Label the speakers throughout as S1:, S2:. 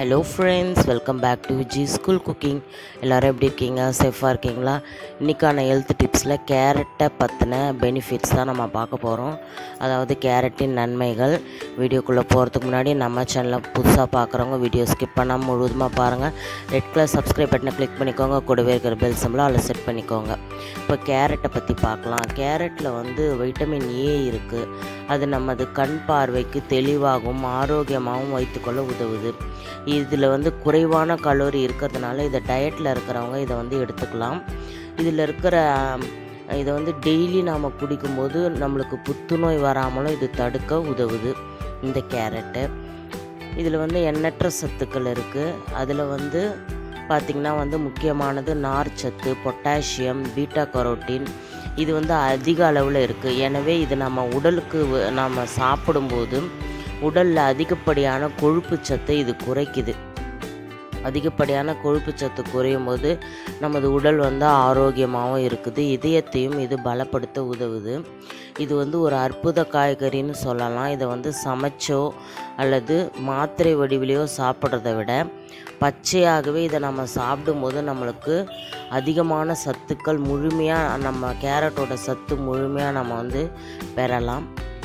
S1: hello friends welcome back to G school cooking எல்லோரும் எப்படி இருக்கீங்க சேஃபாக இருக்கீங்களா இன்றைக்கான ஹெல்த் டிப்ஸில் கேரட்டை பற்றின பெனிஃபிட்ஸ் தான் நம்ம பார்க்க போகிறோம் அதாவது கேரட்டின் நன்மைகள் வீடியோக்குள்ளே போகிறதுக்கு முன்னாடி நம்ம சேனலை புதுசாக பார்க்குறவங்க வீடியோ ஸ்கிப் பண்ணாமல் முழுவதுமாக பாருங்கள் ரெட் கலர் சப்ஸ்கிரைப் பட்டனை கிளிக் பண்ணிக்கோங்க கூடவே இருக்கிற பெல் சிம்பிளை அதில் செட் பண்ணிக்கோங்க இப்போ கேரட்டை பற்றி பார்க்கலாம் கேரட்டில் வந்து வைட்டமின் ஏ இருக்குது அது நமது கண் பார்வைக்கு தெளிவாகவும் ஆரோக்கியமாகவும் வைத்துக்கொள்ள உதவுது இதில் வந்து குறைவான கலோரி இருக்கிறதுனால இதை டயட்டில் இருக்கிறவங்க இதை வந்து எடுத்துக்கலாம் இதில் இருக்கிற ஆம், இதை வந்து டெய்லி நாம் குடிக்கும்போது நம்மளுக்கு புத்துநோய் வராமலும் இது தடுக்க உதவுது இந்த கேரட்டு இதில் வந்து எண்ணற்ற சத்துக்கள் இருக்குது அதில் வந்து பார்த்திங்கன்னா வந்து முக்கியமானது நார்ச்சத்து பொட்டாசியம் பீட்டா கரோட்டின் இது வந்து அதிக அளவில் இருக்குது எனவே இது நம்ம உடலுக்கு வ- நம்ம சாப்பிடும்போது உடலில் அதிகப்படியான கொழுப்பு சத்தை இது குறைக்குது அதிகப்படியான கொழுப்பு சத்து குறையும் போது நமது உடல் வந்து ஆரோக்கியமாகவும் இருக்குது இதயத்தையும் இது பலப்படுத்த உதவுது இது வந்து ஒரு அற்புத காய்கறின்னு சொல்லலாம் இதை வந்து சமைச்சோ அல்லது மாத்திரை வடிவிலையோ சாப்பிட்றத விட பச்சையாகவே இதை நம்ம சாப்பிடும்போது நம்மளுக்கு அதிகமான சத்துக்கள் முழுமையாக நம்ம கேரட்டோட சத்து முழுமையாக நம்ம வந்து பெறலாம்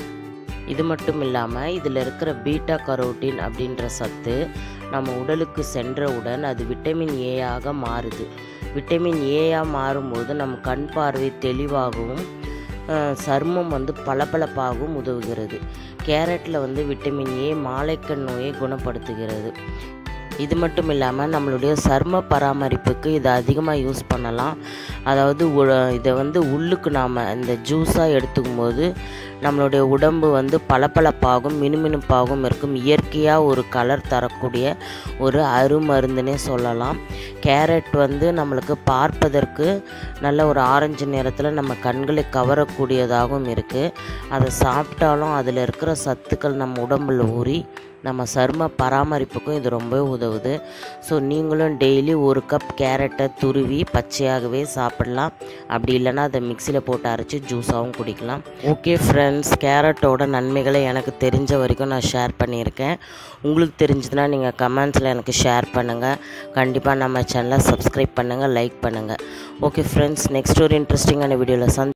S1: இது மட்டும் இல்லாமல் இதில் இருக்கிற பீட்டா கரோட்டின் அப்படின்ற சத்து நம்ம உடலுக்கு சென்றவுடன் அது விட்டமின் ஏயாக மாறுது விட்டமின் ஏயாக மாறும்போது நம்ம கண் பார்வை தெளிவாகவும் அஹ், சருமம் வந்து பளபளப்பாகவும் உதவுகிறது கேரட்டில் வந்து விட்டமின் ஏ மாலைக்கண் நோயை குணப்படுத்துகிறது இது மட்டும் இல்லாமல் நம்மளுடைய சர்ம பராமரிப்புக்கு இதை அதிகமாக யூஸ் பண்ணலாம் அதாவது உ- இதை வந்து உள்ளுக்கு நாம் இந்த ஜூஸாக எடுத்துக்கும் போது நம்மளுடைய உடம்பு வந்து பளபளப்பாகவும் மினுமினுப்பாகவும் இருக்கும் இயற்கையாக ஒரு கலர் தரக்கூடிய ஒரு அருமருந்துனே சொல்லலாம் கேரட் வந்து நம்மளுக்கு பார்ப்பதற்கு நல்ல ஒரு ஆரஞ்சு நிறத்தில் நம்ம கண்களை கவரக்கூடியதாகவும் இருக்குது அதை சாப்பிட்டாலும் அதில் இருக்கிற சத்துக்கள் நம்ம உடம்புல ஊறி நம்ம சரும பராமரிப்புக்கும் இது ரொம்ப உதவுது ஸோ நீங்களும் டெய்லி ஒரு கப் கேரட்டை துருவி பச்சையாகவே சாப்பிடலாம் அப்படி இல்லைன்னா அதை மிக்சியில் போட்டு அரைச்சி ஜூஸாகவும் குடிக்கலாம் ஓகே ஃப்ரெண்ட்ஸ் கேரட்டோட நன்மைகளை எனக்கு தெரிஞ்ச வரைக்கும் நான் ஷேர் பண்ணியிருக்கேன் உங்களுக்கு தெரிஞ்சதுன்னா நீங்கள் கமெண்ட்ஸில் எனக்கு ஷேர் பண்ணுங்கள் கண்டிப்பாக நம்ம சேனலை சப்ஸ்கிரைப் பண்ணுங்கள் லைக் பண்ணுங்கள் ஓகே ஃப்ரெண்ட்ஸ் நெக்ஸ்ட் ஒரு இன்ட்ரெஸ்டிங்கான வீடியோவில் சந்தி